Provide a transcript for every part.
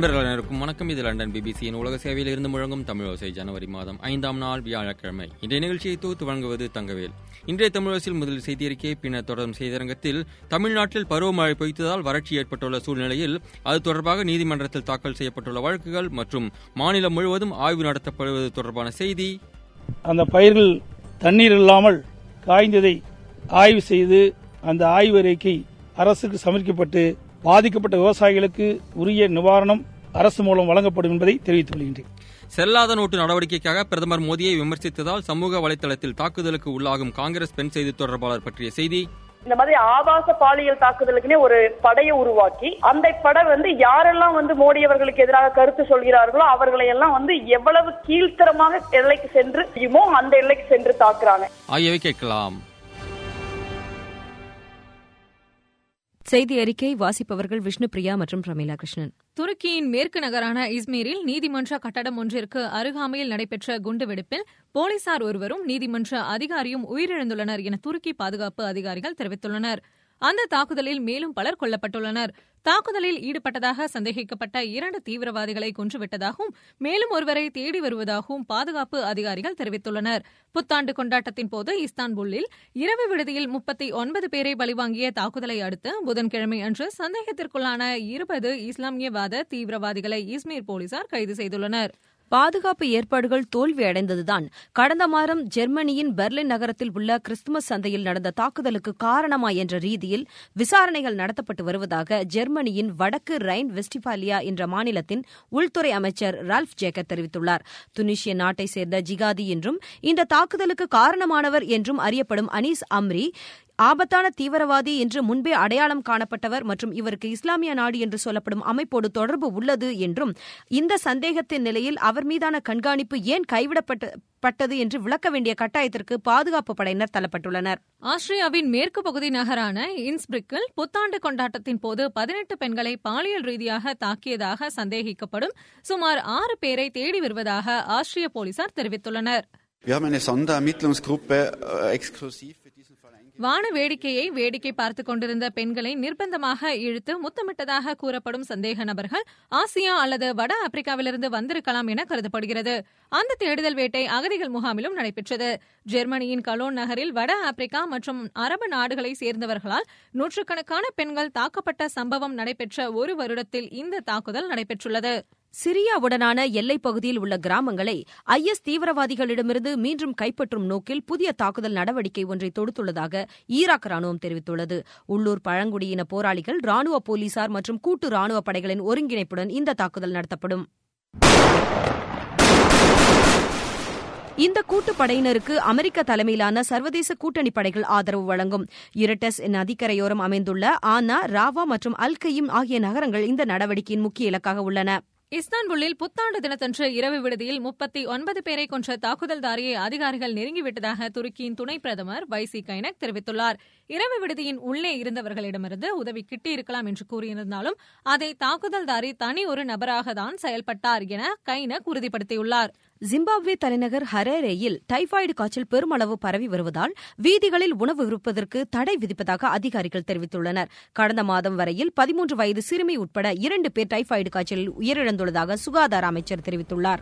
அன்பர்கள் அனைவருக்கும் வணக்கம் இது லண்டன் பிபிசியின் உலக சேவையில் இருந்து முழங்கும் தமிழோசை ஜனவரி மாதம் ஐந்தாம் நாள் வியாழக்கிழமை இன்றைய நிகழ்ச்சியை தொகுத்து வழங்குவது தங்கவேல் இன்றைய தமிழரசில் முதல் செய்தியறிக்கை பின்னர் தொடரும் செய்தியரங்கத்தில் தமிழ்நாட்டில் பருவமழை பொய்த்ததால் வறட்சி ஏற்பட்டுள்ள சூழ்நிலையில் அது தொடர்பாக நீதிமன்றத்தில் தாக்கல் செய்யப்பட்டுள்ள வழக்குகள் மற்றும் மாநிலம் முழுவதும் ஆய்வு நடத்தப்படுவது தொடர்பான செய்தி அந்த பயிர்கள் தண்ணீர் இல்லாமல் காய்ந்ததை ஆய்வு செய்து அந்த ஆய்வு அறிக்கை அரசுக்கு சமர்ப்பிக்கப்பட்டு பாதிக்கப்பட்ட விவசாயிகளுக்கு உரிய நிவாரணம் அரசு மூலம் வழங்கப்படும் என்பதை தெரிவித்துக் கொள்கின்றேன் செல்லாத நோட்டு நடவடிக்கைக்காக பிரதமர் மோடியை விமர்சித்ததால் சமூக வலைதளத்தில் தாக்குதலுக்கு உள்ளாகும் காங்கிரஸ் பெண் செய்தி தொடர்பாளர் பற்றிய செய்தி இந்த மாதிரி ஆபாச பாலியல் தாக்குதலுக்குனே ஒரு படையை உருவாக்கி அந்த படை வந்து யாரெல்லாம் வந்து மோடி அவர்களுக்கு எதிராக கருத்து சொல்கிறார்களோ அவர்களை எல்லாம் வந்து எவ்வளவு கீழ்த்தரமாக எல்லைக்கு சென்று முடியுமோ அந்த எல்லைக்கு சென்று தாக்குறாங்க ஆகியவை கேட்கலாம் செய்தி அறிக்கை வாசிப்பவர்கள் விஷ்ணு பிரியா மற்றும் பிரமீலா கிருஷ்ணன் துருக்கியின் மேற்கு நகரான இஸ்மீரில் நீதிமன்ற கட்டடம் ஒன்றிற்கு அருகாமையில் நடைபெற்ற குண்டுவெடிப்பில் போலீசார் ஒருவரும் நீதிமன்ற அதிகாரியும் உயிரிழந்துள்ளனர் என துருக்கி பாதுகாப்பு அதிகாரிகள் தெரிவித்துள்ளனர் அந்த தாக்குதலில் மேலும் பலர் கொல்லப்பட்டுள்ளனர் தாக்குதலில் ஈடுபட்டதாக சந்தேகிக்கப்பட்ட இரண்டு தீவிரவாதிகளை கொன்றுவிட்டதாகவும் மேலும் ஒருவரை தேடி வருவதாகவும் பாதுகாப்பு அதிகாரிகள் தெரிவித்துள்ளனர் புத்தாண்டு கொண்டாட்டத்தின் போது இஸ்தான்புல்லில் இரவு விடுதியில் முப்பத்தி ஒன்பது பேரை பலிவாங்கிய தாக்குதலை அடுத்து புதன்கிழமை அன்று சந்தேகத்திற்குள்ளான இருபது இஸ்லாமியவாத தீவிரவாதிகளை இஸ்மீர் போலீசார் கைது செய்துள்ளனர் பாதுகாப்பு ஏற்பாடுகள் தோல்வியடைந்ததுதான் கடந்த மாதம் ஜெர்மனியின் பெர்லின் நகரத்தில் உள்ள கிறிஸ்துமஸ் சந்தையில் நடந்த தாக்குதலுக்கு காரணமா என்ற ரீதியில் விசாரணைகள் நடத்தப்பட்டு வருவதாக ஜெர்மனியின் வடக்கு ரைன் வெஸ்டிபாலியா என்ற மாநிலத்தின் உள்துறை அமைச்சர் ரால்ஃப் ஜேக்கர் தெரிவித்துள்ளார் துனிஷிய நாட்டை சேர்ந்த ஜிகாதி என்றும் இந்த தாக்குதலுக்கு காரணமானவர் என்றும் அறியப்படும் அனீஸ் அம்ரி ஆபத்தான தீவிரவாதி என்று முன்பே அடையாளம் காணப்பட்டவர் மற்றும் இவருக்கு இஸ்லாமிய நாடு என்று சொல்லப்படும் அமைப்போடு தொடர்பு உள்ளது என்றும் இந்த சந்தேகத்தின் நிலையில் அவர் மீதான கண்காணிப்பு ஏன் கைவிடப்பட்டது என்று விளக்க வேண்டிய கட்டாயத்திற்கு பாதுகாப்பு படையினர் தள்ளப்பட்டுள்ளனர் ஆஸ்திரியாவின் மேற்கு பகுதி நகரான இன்ஸ்பிரிக்கில் புத்தாண்டு கொண்டாட்டத்தின் போது பதினெட்டு பெண்களை பாலியல் ரீதியாக தாக்கியதாக சந்தேகிக்கப்படும் சுமார் ஆறு பேரை தேடி வருவதாக ஆஸ்திரிய போலீசார் தெரிவித்துள்ளனர் Wir haben eine Sonderermittlungsgruppe äh, exklusiv für diesen Fall eingeführt. வான வேடிக்கையை வேடிக்கை பார்த்துக் கொண்டிருந்த பெண்களை நிர்பந்தமாக இழுத்து முத்தமிட்டதாக கூறப்படும் சந்தேக நபர்கள் ஆசியா அல்லது வட ஆப்பிரிக்காவிலிருந்து வந்திருக்கலாம் என கருதப்படுகிறது அந்த தேடுதல் வேட்டை அகதிகள் முகாமிலும் நடைபெற்றது ஜெர்மனியின் கலோன் நகரில் வட ஆப்பிரிக்கா மற்றும் அரபு நாடுகளை சேர்ந்தவர்களால் நூற்றுக்கணக்கான பெண்கள் தாக்கப்பட்ட சம்பவம் நடைபெற்ற ஒரு வருடத்தில் இந்த தாக்குதல் நடைபெற்றுள்ளது சிரியாவுடனான எல்லைப் பகுதியில் உள்ள கிராமங்களை ஐஎஸ் தீவிரவாதிகளிடமிருந்து மீண்டும் கைப்பற்றும் நோக்கில் புதிய தாக்குதல் நடவடிக்கை ஒன்றை தொடுத்துள்ளதாக ஈராக் ராணுவம் தெரிவித்துள்ளது உள்ளூர் பழங்குடியின போராளிகள் ராணுவ போலீசார் மற்றும் கூட்டு ராணுவ படைகளின் ஒருங்கிணைப்புடன் இந்த தாக்குதல் நடத்தப்படும் இந்த கூட்டுப் படையினருக்கு அமெரிக்க தலைமையிலான சர்வதேச கூட்டணி படைகள் ஆதரவு வழங்கும் யுரட்டஸ் நதிக்கரையோரம் அமைந்துள்ள ஆனா ராவா மற்றும் அல் கயீம் ஆகிய நகரங்கள் இந்த நடவடிக்கையின் முக்கிய இலக்காக உள்ளன இஸ்தான்புல்லில் புத்தாண்டு தினத்தன்று இரவு விடுதியில் முப்பத்தி ஒன்பது பேரை கொன்ற தாக்குதல்தாரியை அதிகாரிகள் நெருங்கிவிட்டதாக துருக்கியின் துணை பிரதமர் வைசி கைனக் தெரிவித்துள்ளார் இரவு விடுதியின் உள்ளே இருந்தவர்களிடமிருந்து உதவி கிட்டியிருக்கலாம் என்று கூறியிருந்தாலும் அதை தாக்குதல்தாரி தனி ஒரு நபராக தான் செயல்பட்டார் என கைனக் உறுதிப்படுத்தியுள்ளார் ஜிம்பாப்வே தலைநகர் ஹரேரேயில் டைபாய்டு காய்ச்சல் பெருமளவு பரவி வருவதால் வீதிகளில் உணவு விற்பதற்கு தடை விதிப்பதாக அதிகாரிகள் தெரிவித்துள்ளனர் கடந்த மாதம் வரையில் பதிமூன்று வயது சிறுமி உட்பட இரண்டு பேர் டைபாய்டு காய்ச்சலில் உயிரிழந்துள்ளதாக சுகாதார அமைச்சர் தெரிவித்துள்ளார்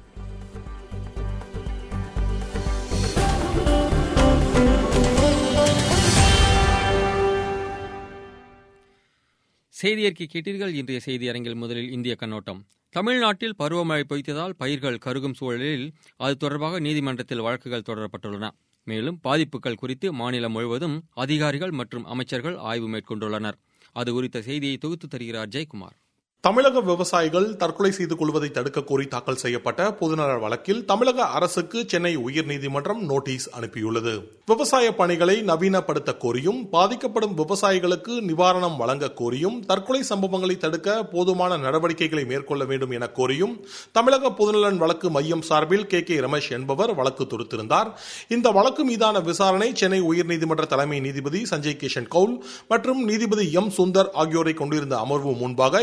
செய்தியறிக்கை கேட்டீர்கள் இன்றைய செய்தி அரங்கில் முதலில் இந்திய கண்ணோட்டம் தமிழ்நாட்டில் பருவமழை பொய்த்ததால் பயிர்கள் கருகும் சூழலில் அது தொடர்பாக நீதிமன்றத்தில் வழக்குகள் தொடரப்பட்டுள்ளன மேலும் பாதிப்புகள் குறித்து மாநிலம் முழுவதும் அதிகாரிகள் மற்றும் அமைச்சர்கள் ஆய்வு மேற்கொண்டுள்ளனர் அது குறித்த செய்தியை தொகுத்து தருகிறார் ஜெயக்குமார் தமிழக விவசாயிகள் தற்கொலை செய்து கொள்வதை தடுக்க கோரி தாக்கல் செய்யப்பட்ட பொதுநல வழக்கில் தமிழக அரசுக்கு சென்னை உயர்நீதிமன்றம் நோட்டீஸ் அனுப்பியுள்ளது விவசாய பணிகளை நவீனப்படுத்த கோரியும் பாதிக்கப்படும் விவசாயிகளுக்கு நிவாரணம் வழங்க கோரியும் தற்கொலை சம்பவங்களை தடுக்க போதுமான நடவடிக்கைகளை மேற்கொள்ள வேண்டும் என கோரியும் தமிழக பொதுநலன் வழக்கு மையம் சார்பில் கே கே ரமேஷ் என்பவர் வழக்கு தொடுத்திருந்தார் இந்த வழக்கு மீதான விசாரணை சென்னை உயர்நீதிமன்ற தலைமை நீதிபதி சஞ்சய் கிஷன் கவுல் மற்றும் நீதிபதி எம் சுந்தர் ஆகியோரை கொண்டிருந்த அமர்வு முன்பாக இன்று வியாழன்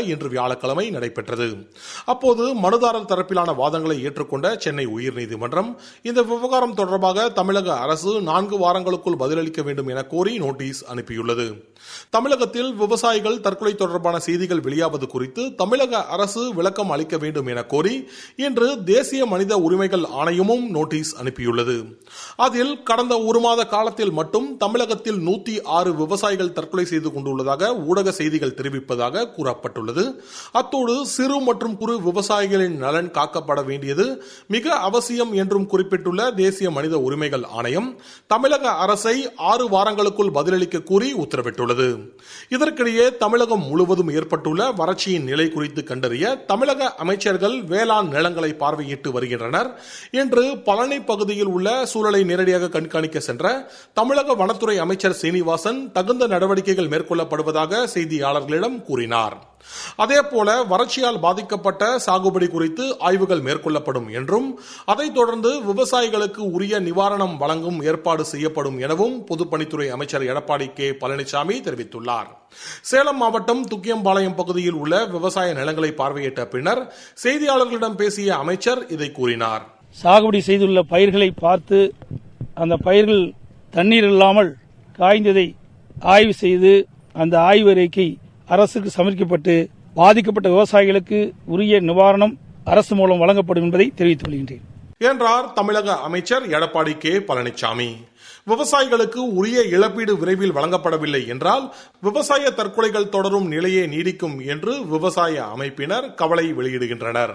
வியாழக்கிழமை நடைபெற்றது அப்போது மனுதாரர் தரப்பிலான வாதங்களை ஏற்றுக்கொண்ட சென்னை உயர்நீதிமன்றம் இந்த விவகாரம் தொடர்பாக தமிழக அரசு நான்கு வாரங்களுக்குள் பதிலளிக்க வேண்டும் என கோரி நோட்டீஸ் அனுப்பியுள்ளது தமிழகத்தில் விவசாயிகள் தற்கொலை தொடர்பான செய்திகள் வெளியாவது குறித்து தமிழக அரசு விளக்கம் அளிக்க வேண்டும் என கோரி இன்று தேசிய மனித உரிமைகள் ஆணையமும் நோட்டீஸ் அனுப்பியுள்ளது அதில் கடந்த ஒரு மாத காலத்தில் மட்டும் தமிழகத்தில் நூத்தி ஆறு விவசாயிகள் தற்கொலை செய்து கொண்டுள்ளதாக ஊடக செய்திகள் தெரிவிப்பதாக கூறப்பட்டுள்ளது அத்தோடு சிறு மற்றும் குறு விவசாயிகளின் நலன் காக்கப்பட வேண்டியது மிக அவசியம் என்றும் குறிப்பிட்டுள்ள தேசிய மனித உரிமைகள் ஆணையம் தமிழக அரசை ஆறு வாரங்களுக்குள் பதிலளிக்க கூறி உத்தரவிட்டுள்ளது இதற்கிடையே தமிழகம் முழுவதும் ஏற்பட்டுள்ள வறட்சியின் நிலை குறித்து கண்டறிய தமிழக அமைச்சர்கள் வேளாண் நிலங்களை பார்வையிட்டு வருகின்றனர் என்று பழனி பகுதியில் உள்ள சூழலை நேரடியாக கண்காணிக்க சென்ற தமிழக வனத்துறை அமைச்சர் சீனிவாசன் தகுந்த நடவடிக்கைகள் மேற்கொள்ளப்படுவதாக செய்தியாளர்களிடம் கூறினார் அதேபோல வறட்சியால் பாதிக்கப்பட்ட சாகுபடி குறித்து ஆய்வுகள் மேற்கொள்ளப்படும் என்றும் அதைத் தொடர்ந்து விவசாயிகளுக்கு உரிய நிவாரணம் வழங்கும் ஏற்பாடு செய்யப்படும் எனவும் பொதுப்பணித்துறை அமைச்சர் எடப்பாடி கே பழனிசாமி தெரிவித்துள்ளார் சேலம் மாவட்டம் துக்கியம்பாளையம் பகுதியில் உள்ள விவசாய நிலங்களை பார்வையிட்ட பின்னர் செய்தியாளர்களிடம் பேசிய அமைச்சர் இதை கூறினார் சாகுபடி செய்துள்ள பயிர்களை பார்த்து அந்த பயிர்கள் தண்ணீர் இல்லாமல் காய்ந்ததை ஆய்வு செய்து அந்த ஆய்வு அறிக்கை அரசுக்கு சமர்ப்பிக்கப்பட்டு பாதிக்கப்பட்ட விவசாயிகளுக்கு உரிய நிவாரணம் அரசு மூலம் வழங்கப்படும் என்பதை தெரிவித்துக் கொள்கின்றேன் என்றார் தமிழக அமைச்சர் எடப்பாடி கே பழனிசாமி விவசாயிகளுக்கு உரிய இழப்பீடு விரைவில் வழங்கப்படவில்லை என்றால் விவசாய தற்கொலைகள் தொடரும் நிலையே நீடிக்கும் என்று விவசாய அமைப்பினர் கவலை வெளியிடுகின்றனர்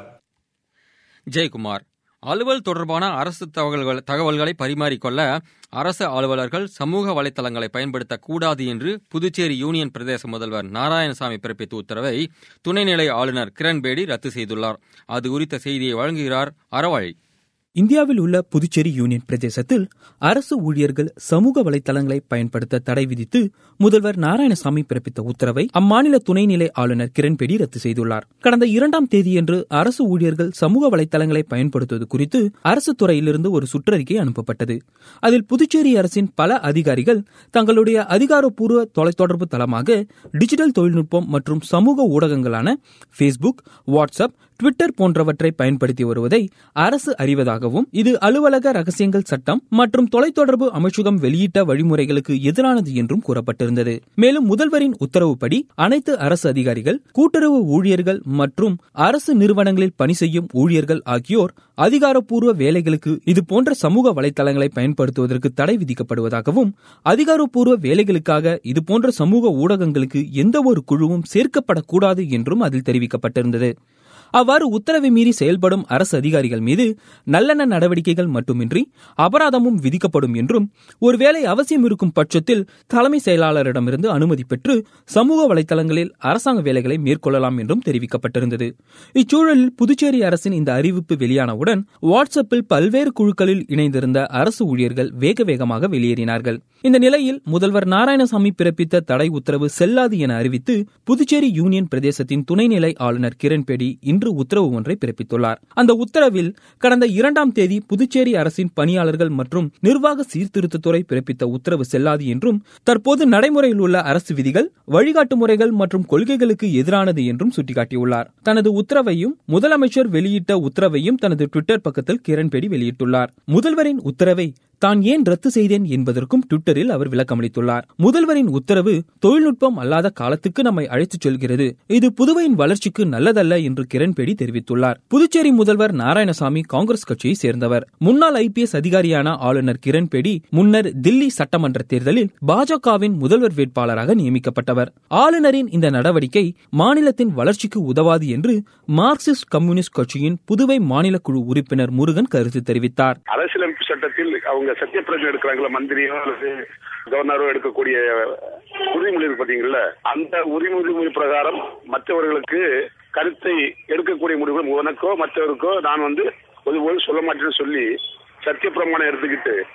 ஜெயக்குமார் அலுவல் தொடர்பான அரசு தகவல்கள் தகவல்களை பரிமாறிக்கொள்ள அரசு அலுவலர்கள் சமூக வலைதளங்களை பயன்படுத்தக்கூடாது என்று புதுச்சேரி யூனியன் பிரதேச முதல்வர் நாராயணசாமி பிறப்பித்த உத்தரவை துணைநிலை ஆளுநர் கிரண்பேடி ரத்து செய்துள்ளார் அது குறித்த செய்தியை வழங்குகிறார் அறவாழி இந்தியாவில் உள்ள புதுச்சேரி யூனியன் பிரதேசத்தில் அரசு ஊழியர்கள் சமூக வலைதளங்களை பயன்படுத்த தடை விதித்து முதல்வர் நாராயணசாமி பிறப்பித்த உத்தரவை அம்மாநில துணைநிலை ஆளுநர் கிரண்பேடி ரத்து செய்துள்ளார் கடந்த இரண்டாம் தேதியன்று அரசு ஊழியர்கள் சமூக வலைதளங்களை பயன்படுத்துவது குறித்து அரசு துறையிலிருந்து ஒரு சுற்றறிக்கை அனுப்பப்பட்டது அதில் புதுச்சேரி அரசின் பல அதிகாரிகள் தங்களுடைய அதிகாரப்பூர்வ தொலைத்தொடர்பு தளமாக டிஜிட்டல் தொழில்நுட்பம் மற்றும் சமூக ஊடகங்களான ஃபேஸ்புக் வாட்ஸ்அப் ட்விட்டர் போன்றவற்றை பயன்படுத்தி வருவதை அரசு அறிவதாகவும் இது அலுவலக ரகசியங்கள் சட்டம் மற்றும் தொலைத்தொடர்பு அமைச்சகம் வெளியிட்ட வழிமுறைகளுக்கு எதிரானது என்றும் கூறப்பட்டிருந்தது மேலும் முதல்வரின் உத்தரவுப்படி அனைத்து அரசு அதிகாரிகள் கூட்டுறவு ஊழியர்கள் மற்றும் அரசு நிறுவனங்களில் பணி செய்யும் ஊழியர்கள் ஆகியோர் அதிகாரப்பூர்வ வேலைகளுக்கு இதுபோன்ற சமூக வலைதளங்களை பயன்படுத்துவதற்கு தடை விதிக்கப்படுவதாகவும் அதிகாரப்பூர்வ வேலைகளுக்காக இதுபோன்ற சமூக ஊடகங்களுக்கு எந்த ஒரு குழுவும் சேர்க்கப்படக்கூடாது என்றும் அதில் தெரிவிக்கப்பட்டிருந்தது அவ்வாறு உத்தரவை மீறி செயல்படும் அரசு அதிகாரிகள் மீது நல்லெண்ண நடவடிக்கைகள் மட்டுமின்றி அபராதமும் விதிக்கப்படும் என்றும் ஒருவேளை அவசியம் இருக்கும் பட்சத்தில் தலைமை செயலாளரிடமிருந்து அனுமதி பெற்று சமூக வலைதளங்களில் அரசாங்க வேலைகளை மேற்கொள்ளலாம் என்றும் தெரிவிக்கப்பட்டிருந்தது இச்சூழலில் புதுச்சேரி அரசின் இந்த அறிவிப்பு வெளியானவுடன் வாட்ஸ்அப்பில் பல்வேறு குழுக்களில் இணைந்திருந்த அரசு ஊழியர்கள் வேக வேகமாக வெளியேறினார்கள் இந்த நிலையில் முதல்வர் நாராயணசாமி பிறப்பித்த தடை உத்தரவு செல்லாது என அறிவித்து புதுச்சேரி யூனியன் பிரதேசத்தின் துணைநிலை ஆளுநர் கிரண்பேடி இன்று உத்தரவு ஒன்றை பிறப்பித்துள்ளார் அந்த உத்தரவில் கடந்த இரண்டாம் தேதி புதுச்சேரி அரசின் பணியாளர்கள் மற்றும் நிர்வாக சீர்திருத்தத்துறை பிறப்பித்த உத்தரவு செல்லாது என்றும் தற்போது நடைமுறையில் உள்ள அரசு விதிகள் வழிகாட்டு முறைகள் மற்றும் கொள்கைகளுக்கு எதிரானது என்றும் சுட்டிக்காட்டியுள்ளார் தனது உத்தரவையும் முதலமைச்சர் வெளியிட்ட உத்தரவையும் தனது ட்விட்டர் பக்கத்தில் கிரண்பேடி வெளியிட்டுள்ளார் முதல்வரின் உத்தரவை தான் ஏன் ரத்து செய்தேன் என்பதற்கும் ட்விட்டரில் அவர் விளக்கமளித்துள்ளார் முதல்வரின் உத்தரவு தொழில்நுட்பம் அல்லாத காலத்துக்கு நம்மை அழைத்துச் செல்கிறது இது புதுவையின் வளர்ச்சிக்கு நல்லதல்ல என்று கிரண்பேடி தெரிவித்துள்ளார் புதுச்சேரி முதல்வர் நாராயணசாமி காங்கிரஸ் கட்சியை சேர்ந்தவர் முன்னாள் ஐபிஎஸ் அதிகாரியான ஆளுநர் கிரண்பேடி முன்னர் தில்லி சட்டமன்ற தேர்தலில் பாஜகவின் முதல்வர் வேட்பாளராக நியமிக்கப்பட்டவர் ஆளுநரின் இந்த நடவடிக்கை மாநிலத்தின் வளர்ச்சிக்கு உதவாது என்று மார்க்சிஸ்ட் கம்யூனிஸ்ட் கட்சியின் புதுவை மாநில குழு உறுப்பினர் முருகன் கருத்து தெரிவித்தார் அரசியலமைப்பு சட்டத்தில் அவங்க சத்தியப்பிரதிஜை எடுக்கிறாங்களா மந்திரியோ அல்லது கவர்னரோ எடுக்கக்கூடிய உறுதிமொழி இருக்கு பாத்தீங்கல்ல அந்த உரிமொழி பிரகாரம் மற்றவர்களுக்கு கருத்தை எடுக்கக்கூடிய முடிவுகள் உனக்கோ மற்றவருக்கோ நான் வந்து ஒருபோது சொல்ல மாட்டேன்னு சொல்லி சத்திய பிரமாணம் எடுத்துக்கிட்டு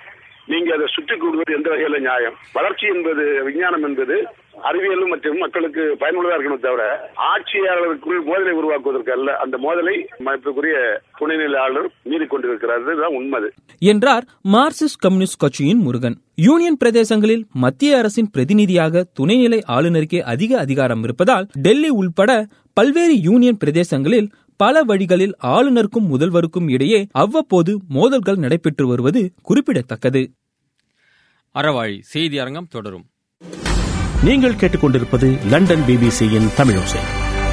நீங்க அதை சுற்றி கூடுவது எந்த வகையில நியாயம் வளர்ச்சி என்பது விஞ்ஞானம் என்பது அறிவியலும் மற்றும் மக்களுக்கு பயனுள்ளதா இருக்கணும் தவிர ஆட்சியாளருக்குள் மோதலை உருவாக்குவதற்கு அல்ல அந்த மோதலை மதிப்புக்குரிய துணைநிலை ஆளுநர் மீறி கொண்டிருக்கிறார் இதுதான் உண்மை என்றார் மார்க்சிஸ்ட் கம்யூனிஸ்ட் கட்சியின் முருகன் யூனியன் பிரதேசங்களில் மத்திய அரசின் பிரதிநிதியாக துணைநிலை ஆளுநருக்கே அதிக அதிகாரம் இருப்பதால் டெல்லி உள்பட பல்வேறு யூனியன் பிரதேசங்களில் பல வழிகளில் ஆளுநருக்கும் முதல்வருக்கும் இடையே அவ்வப்போது மோதல்கள் நடைபெற்று வருவது குறிப்பிடத்தக்கது அறவாழி செய்தி அரங்கம் தொடரும் நீங்கள் கேட்டுக்கொண்டிருப்பது லண்டன் பிபிசியின் தமிழோசை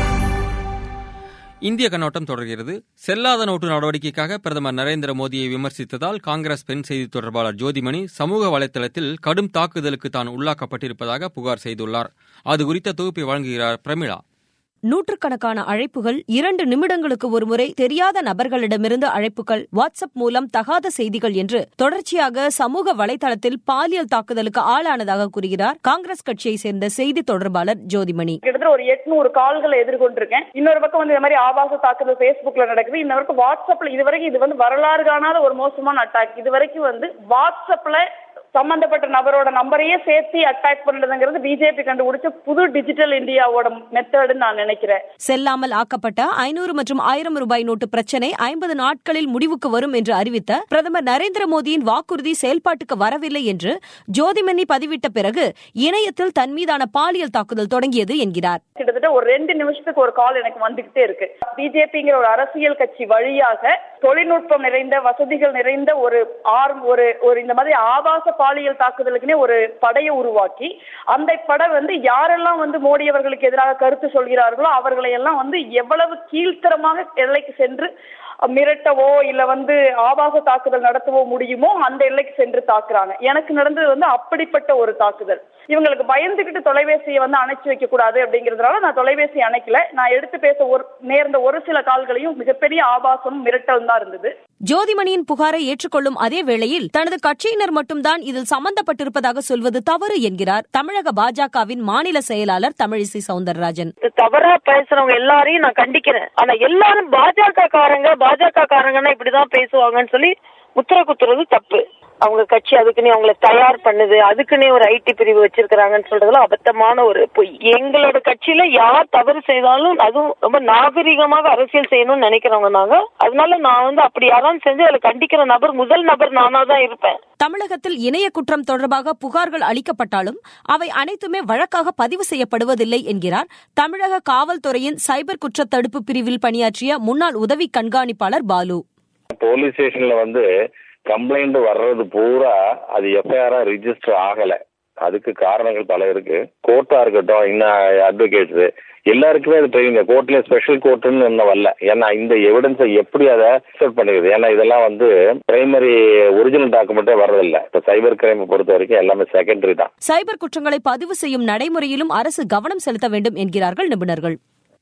இந்திய கண்ணோட்டம் தொடர்கிறது செல்லாத நோட்டு நடவடிக்கைக்காக பிரதமர் நரேந்திர மோடியை விமர்சித்ததால் காங்கிரஸ் பெண் செய்தி தொடர்பாளர் ஜோதிமணி சமூக வலைதளத்தில் கடும் தாக்குதலுக்கு தான் உள்ளாக்கப்பட்டிருப்பதாக புகார் செய்துள்ளார் அது குறித்த தொகுப்பை வழங்குகிறார் பிரமிளா நூற்றுக்கணக்கான அழைப்புகள் இரண்டு நிமிடங்களுக்கு ஒருமுறை தெரியாத நபர்களிடமிருந்து அழைப்புகள் வாட்ஸ்அப் மூலம் தகாத செய்திகள் என்று தொடர்ச்சியாக சமூக வலைதளத்தில் பாலியல் தாக்குதலுக்கு ஆளானதாக கூறுகிறார் காங்கிரஸ் கட்சியை சேர்ந்த செய்தி தொடர்பாளர் ஜோதிமணி கிட்டத்தட்ட ஒரு எட்நூறு கால்களை எதிர்கொண்டிருக்கேன் இன்னொரு பக்கம் வந்து இந்த மாதிரி ஆபாச தாக்குதல் பேஸ்புக்ல நடக்குது இன்னொரு பக்கம் வாட்ஸ்அப்ல இது வரைக்கும் இது வந்து வரலாறு காணாத ஒரு மோசமான அட்டாக் இது வரைக்கும் வந்து வாட்ஸ்அப்ல சம்பந்தப்பட்ட நபரோட நம்பரையே சேர்த்து அட்டாக் பண்றதுங்கிறது பிஜேபி கண்டுபிடிச்ச புது டிஜிட்டல் இந்தியாவோட மெத்தடுன்னு நான் நினைக்கிறேன் செல்லாமல் ஆக்கப்பட்ட ஐநூறு மற்றும் ஆயிரம் ரூபாய் நோட்டு பிரச்சினை ஐம்பது நாட்களில் முடிவுக்கு வரும் என்று அறிவித்த பிரதமர் நரேந்திர மோடியின் வாக்குறுதி செயல்பாட்டுக்கு வரவில்லை என்று ஜோதிமணி பதிவிட்ட பிறகு இணையத்தில் தன் மீதான பாலியல் தாக்குதல் தொடங்கியது என்கிறார் கிட்டத்தட்ட ஒரு ரெண்டு நிமிஷத்துக்கு ஒரு கால் எனக்கு வந்துகிட்டே இருக்கு பிஜேபிங்கிற ஒரு அரசியல் கட்சி வழியாக தொழில்நுட்பம் நிறைந்த வசதிகள் நிறைந்த ஒரு ஆர்ம் ஒரு ஒரு இந்த மாதிரி ஆபாச பாலியல் தாக்குதலுக்குனே ஒரு படையை உருவாக்கி அந்த படை வந்து யாரெல்லாம் வந்து மோடி அவர்களுக்கு எதிராக கருத்து சொல்கிறார்களோ அவர்களை எல்லாம் வந்து எவ்வளவு கீழ்த்தரமாக எல்லைக்கு சென்று மிரட்டவோ இல்ல வந்து ஆபாச தாக்குதல் நடத்தவோ முடியுமோ அந்த எல்லைக்கு சென்று தாக்குறாங்க எனக்கு நடந்தது வந்து அப்படிப்பட்ட ஒரு தாக்குதல் இவங்களுக்கு பயந்துகிட்டு தொலைபேசியை வந்து அணைச்சு வைக்க கூடாது அப்படிங்கறதுனால நான் தொலைபேசி அணைக்கல நான் எடுத்து பேச ஒரு நேர்ந்த ஒரு சில கால்களையும் மிகப்பெரிய ஆபாசம் மிரட்டல் தான் இருந்தது ஜோதிமணியின் புகாரை ஏற்றுக்கொள்ளும் அதே வேளையில் தனது கட்சியினர் மட்டும்தான் இதில் சம்பந்தப்பட்டிருப்பதாக சொல்வது தவறு என்கிறார் தமிழக பாஜகவின் மாநில செயலாளர் தமிழிசை சவுந்தரராஜன் தவறா பேசுறவங்க எல்லாரையும் நான் கண்டிக்கிறேன் ஆனா எல்லாரும் பாஜக காரங்க பாஜக காரங்கன்னா இப்படிதான் பேசுவாங்கன்னு சொல்லி முத்திர குத்துறது தப்பு அவங்க கட்சி அதுக்குன்னே அவங்கள தயார் பண்ணுது அதுக்குன்னே ஒரு ஐடி பிரிவு வச்சிருக்கிறாங்கன்னு சொல்றதுல அபத்தமான ஒரு பொய் எங்களோட கட்சியில யார் தவறு செய்தாலும் அதுவும் ரொம்ப நாகரிகமாக அரசியல் செய்யணும்னு நினைக்கிறவங்க நாங்க அதனால நான் வந்து அப்படி யாராவது செஞ்சு அதுல கண்டிக்கிற நபர் முதல் நபர் நானா தான் இருப்பேன் தமிழகத்தில் இணைய குற்றம் தொடர்பாக புகார்கள் அளிக்கப்பட்டாலும் அவை அனைத்துமே வழக்காக பதிவு செய்யப்படுவதில்லை என்கிறார் தமிழக காவல்துறையின் சைபர் குற்ற தடுப்பு பிரிவில் பணியாற்றிய முன்னாள் உதவி கண்காணிப்பாளர் பாலு போலீஸ் ஸ்டேஷன்ல வந்து கம்ப்ளைண்ட் வர்றது பூரா அது எஃப்ஐஆரா ரிஜிஸ்டர் ஆகல அதுக்கு காரணங்கள் பல இருக்கு கோர்ட்டா இருக்கட்டும் இன்னும் அட்வொகேட்ஸ் எல்லாருக்குமே அது தெரியுங்க கோர்ட்லயே ஸ்பெஷல் கோர்ட்டுன்னு இன்னும் வரல ஏன்னா இந்த எவிடன்ஸை எப்படி அதை அக்செப்ட் பண்ணிக்குது ஏன்னா இதெல்லாம் வந்து பிரைமரி ஒரிஜினல் டாக்குமெண்டே வர்றதில்ல இப்போ சைபர் கிரைம் பொறுத்த வரைக்கும் எல்லாமே செகண்டரி தான் சைபர் குற்றங்களை பதிவு செய்யும் நடைமுறையிலும் அரசு கவனம் செலுத்த வேண்டும் என்கிறார்கள் நிபுணர்கள்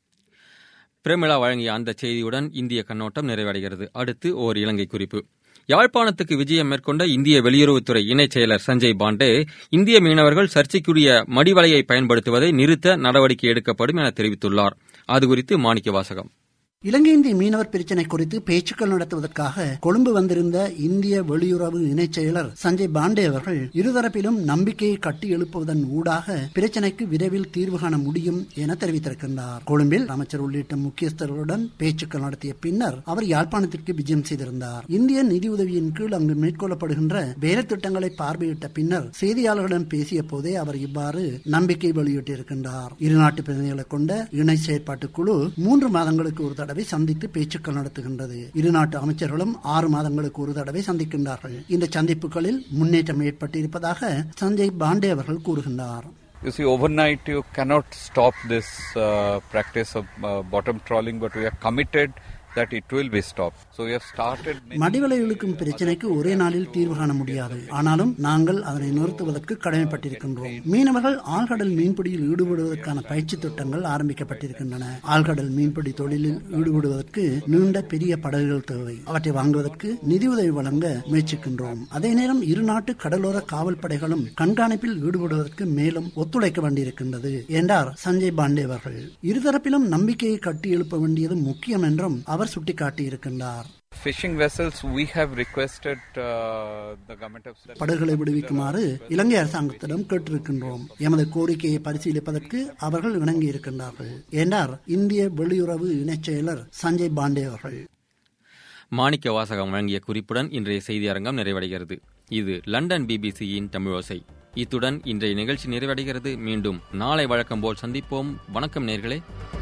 பிரேமிளா வழங்கிய அந்த செய்தியுடன் இந்திய கண்ணோட்டம் நிறைவடைகிறது அடுத்து ஓர் இலங்கை குறிப்பு யாழ்ப்பாணத்துக்கு விஜயம் மேற்கொண்ட இந்திய வெளியுறவுத்துறை இணைச் செயலர் சஞ்சய் பாண்டே இந்திய மீனவர்கள் சர்ச்சைக்குரிய மடிவலையை பயன்படுத்துவதை நிறுத்த நடவடிக்கை எடுக்கப்படும் என தெரிவித்துள்ளார் அது குறித்து மாணிக்க வாசகம் இலங்கை இந்திய மீனவர் பிரச்சினை குறித்து பேச்சுக்கள் நடத்துவதற்காக கொழும்பு வந்திருந்த இந்திய வெளியுறவு இணைச் செயலர் சஞ்சய் பாண்டே அவர்கள் இருதரப்பிலும் நம்பிக்கையை கட்டி எழுப்புவதன் ஊடாக பிரச்சினைக்கு விரைவில் தீர்வு காண முடியும் என தெரிவித்திருக்கின்றார் கொழும்பில் அமைச்சர் உள்ளிட்ட முக்கியஸ்தர்களுடன் பேச்சுக்கள் நடத்திய பின்னர் அவர் யாழ்ப்பாணத்திற்கு விஜயம் செய்திருந்தார் இந்திய நிதியுதவியின் கீழ் அங்கு மேற்கொள்ளப்படுகின்ற வேலை திட்டங்களை பார்வையிட்ட பின்னர் செய்தியாளர்களிடம் பேசிய போதே அவர் இவ்வாறு நம்பிக்கை வெளியிட்டிருக்கின்றார் இருநாட்டு பிரதிநிதிகளை கொண்ட இணை செயற்பாட்டு குழு மூன்று மாதங்களுக்கு ஒரு தடவை சந்தித்து பேச்சுக்கள் நடத்துகின்றது இரு நாட்டு அமைச்சர்களும் ஆறு மாதங்களுக்கு ஒரு தடவை சந்திக்கின்றார்கள் இந்த சந்திப்புகளில் முன்னேற்றம் ஏற்பட்டிருப்பதாக சஞ்சய் பாண்டே அவர்கள் கூறுகின்றார் You see, overnight you cannot stop this uh, practice of uh, bottom trawling, but we are committed that it will be stopped. So we have started. many- மடிவலை இழுக்கும் பிரச்சனைக்கு ஒரே நாளில் தீர்வு காண முடியாது ஆனாலும் நாங்கள் அதனை நிறுத்துவதற்கு கடமைப்பட்டிருக்கின்றோம் மீனவர்கள் ஆழ்கடல் மீன்பிடியில் ஈடுபடுவதற்கான பயிற்சி திட்டங்கள் ஆரம்பிக்கப்பட்டிருக்கின்றன ஆழ்கடல் மீன்பிடி தொழிலில் ஈடுபடுவதற்கு நீண்ட பெரிய படகுகள் தேவை அவற்றை வாங்குவதற்கு நிதியுதவி வழங்க முயற்சிக்கின்றோம் அதே நேரம் இரு நாட்டு கடலோர காவல் படைகளும் கண்காணிப்பில் ஈடுபடுவதற்கு மேலும் ஒத்துழைக்க வேண்டியிருக்கின்றது என்றார் சஞ்சய் பாண்டே அவர்கள் இருதரப்பிலும் நம்பிக்கையை கட்டி எழுப்ப வேண்டியது முக்கியம் என்றும் அவர் சுட்டிக்காட்டியிருக்கின்றார் fishing vessels, we have requested uh, the government of படகுகளை விடுவிக்குமாறு இலங்கை அரசாங்கத்திடம் கேட்டிருக்கின்றோம் எமது கோரிக்கையை பரிசீலிப்பதற்கு அவர்கள் இணங்கி இருக்கின்றார்கள் என்றார் இந்திய வெளியுறவு இணைச் செயலர் சஞ்சய் பாண்டே அவர்கள் மாணிக்க வாசகம் வழங்கிய குறிப்புடன் இன்றைய செய்தி அரங்கம் நிறைவடைகிறது இது லண்டன் பிபிசியின் தமிழோசை இத்துடன் இன்றைய நிகழ்ச்சி நிறைவடைகிறது மீண்டும் நாளை வழக்கம் போல் சந்திப்போம் வணக்கம் நேர்களே